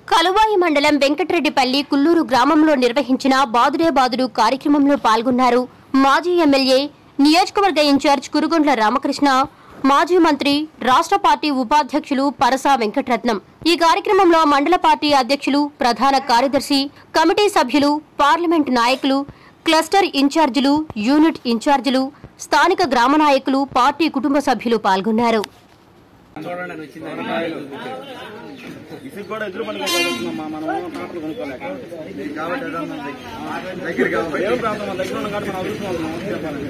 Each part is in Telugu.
కలువాయి మండలం వెంకటరెడ్డిపల్లి కుల్లూరు గ్రామంలో నిర్వహించిన బాదుడే బాదుడు కార్యక్రమంలో పాల్గొన్నారు మాజీ ఎమ్మెల్యే నియోజకవర్గ ఇన్ఛార్జ్ కురుగొండ్ల రామకృష్ణ మాజీ మంత్రి రాష్ట్ర పార్టీ ఉపాధ్యక్షులు పరసా వెంకటరత్నం ఈ కార్యక్రమంలో మండల పార్టీ అధ్యక్షులు ప్రధాన కార్యదర్శి కమిటీ సభ్యులు పార్లమెంటు నాయకులు క్లస్టర్ ఇన్ఛార్జీలు యూనిట్ ఇన్ఛార్జీలు స్థానిక గ్రామ నాయకులు పార్టీ కుటుంబ సభ్యులు పాల్గొన్నారు ఇసుకు కూడా ఎదురు పని కొనుక్కోవాలమ్మా మనం ట్రాక్టర్ కొనుక్కోలేక కాబట్టి దగ్గర ఏం ప్రాంతం మన దగ్గర ఉన్న కాబట్టి మనం అదురుతున్నాం చెప్పాలంటే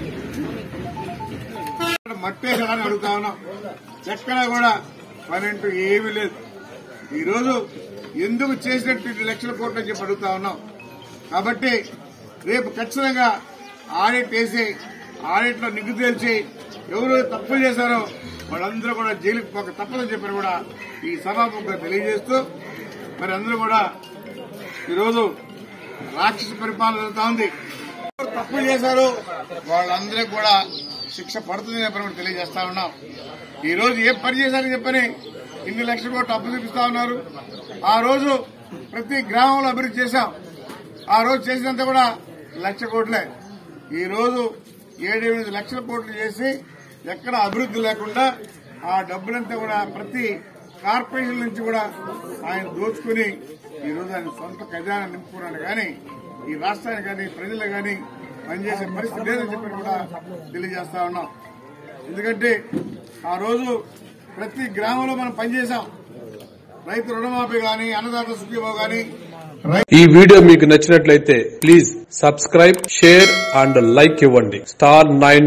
మట్టేసాడని అడుగుతా ఉన్నాం ఎక్కడా కూడా పని అంటూ ఏమీ లేదు ఈరోజు ఎందుకు చేసినట్టు ఇన్ని లక్షల కోట్లు అని చెప్పి అడుగుతా ఉన్నాం కాబట్టి రేపు ఖచ్చితంగా ఆడిట్ వేసి ఆడిట్ లో నిగ్గు తేల్చి ఎవరు తప్పులు చేశారో వాళ్ళందరూ కూడా జైలుకు పోక తప్పదని చెప్పని కూడా ఈ సభాముఖంగా తెలియజేస్తూ మరి అందరూ కూడా ఈరోజు రాక్షస పరిపాలన జరుగుతా ఉంది ఎవరు తప్పులు చేశారో వాళ్ళందరికీ కూడా శిక్ష పడుతుంది చెప్పని కూడా తెలియజేస్తా ఉన్నాం ఈ రోజు ఏ పని చేశారని చెప్పని ఇన్ని లక్షల కోట్లు అప్పు చూపిస్తా ఉన్నారు ఆ రోజు ప్రతి గ్రామంలో అభివృద్ధి చేశాం ఆ రోజు చేసినంత కూడా లక్ష కోట్లే ఈ రోజు ఏడెనిమిది లక్షల కోట్లు చేసి ఎక్కడ అభివృద్ధి లేకుండా ఆ డబ్బులంతా కూడా ప్రతి కార్పొరేషన్ నుంచి కూడా ఆయన దోచుకుని ఈ రోజు ఆయన సొంత ఖజానా నింపుకున్నాడు కానీ ఈ రాష్ట్రానికి కానీ ప్రజలు కానీ పనిచేసే పరిస్థితి లేదని చెప్పి కూడా తెలియజేస్తా ఉన్నాం ఎందుకంటే ఆ రోజు ప్రతి గ్రామంలో మనం పనిచేశాం రైతు రుణమాఫీ కానీ అన్నదాత సుఖీభావ కానీ ఈ వీడియో మీకు నచ్చినట్లయితే please subscribe share and like ఇవ్వండి స్టార్ నైన్